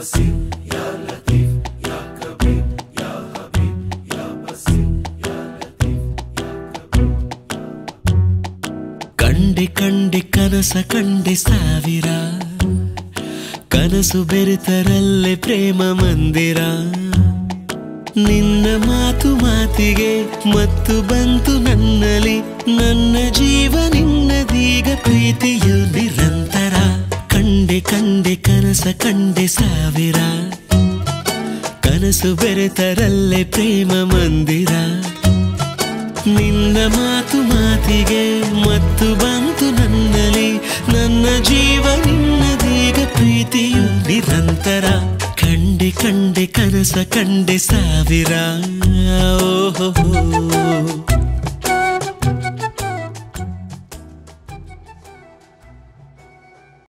ಕಂಡೆ ಕಂಡೆ ಕನಸ ಕಂಡೆ ಸಾವಿರ ಕನಸು ಬೆರೆತರಲ್ಲೇ ಪ್ರೇಮ ಮಂದಿರ ನಿನ್ನ ಮಾತು ಮಾತಿಗೆ ಮತ್ತು ಬಂತು ನನ್ನಲ್ಲಿ ನನ್ನ ಜೀವ ನಿನ್ನದೀಗ ಪ್ರೀತಿಯು ನಿರಂತರ ಕಂಡೆ ಕಂಡೆ ಕನಸ ಕಂಡೆ ಸಾವಿರ ಕನಸು ಬೆರೆತರಲ್ಲೇ ಪ್ರೇಮ ಮಂದಿರ ನಿನ್ನ ಮಾತು ಮಾತಿಗೆ